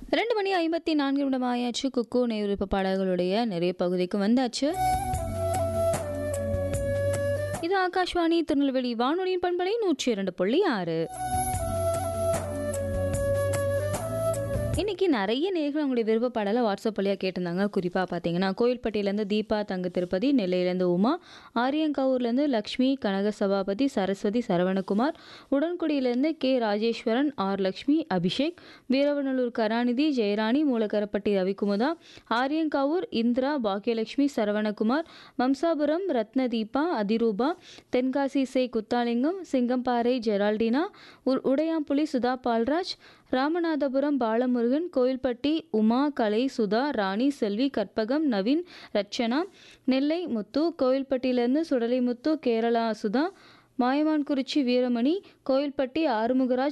ரெண்டு மணி ஐம்பத்தி நான்கு நிமிடம் ஆயாச்சு குக்கு நேவிருப்ப பாடல்களுடைய நிறைய பகுதிக்கு வந்தாச்சு இது ஆகாஷ்வாணி திருநெல்வேலி வானொலியின் பண்பலை நூற்றி இரண்டு புள்ளி ஆறு இன்னைக்கு நிறைய நேர்கள் அவங்களுடைய விருப்ப பாடலை வாட்ஸ்அப் வழியாக கேட்டிருந்தாங்க குறிப்பாக பார்த்தீங்கன்னா கோயில்பட்டியிலேருந்து தீபா தங்க திருப்பதி நெல்லையிலேருந்து உமா ஆரியங்காவூர்லேருந்து லக்ஷ்மி கனக சபாபதி சரஸ்வதி சரவணகுமார் உடன்குடியிலேருந்து கே ராஜேஸ்வரன் ஆர் லக்ஷ்மி அபிஷேக் வீரவநல்லூர் கருணாநிதி ஜெயராணி மூலக்கரப்பட்டி ரவிக்குமுதா ஆரியங்காவூர் இந்திரா பாக்கியலட்சுமி சரவணகுமார் மம்சாபுரம் ரத்னதீபா அதிரூபா தென்காசி சே குத்தாலிங்கம் சிங்கம்பாறை ஜெரால்டினா உ- உடையாம்புலி சுதா பால்ராஜ் ராமநாதபுரம் பாலமுருகன் கோயில்பட்டி உமா கலை சுதா ராணி செல்வி கற்பகம் நவீன் ரட்சனா நெல்லை முத்து கோயில்பட்டியிலேருந்து சுடலை முத்து கேரளா சுதா மாயமான்குறிச்சி வீரமணி கோயில்பட்டி ஆறுமுகராஜ்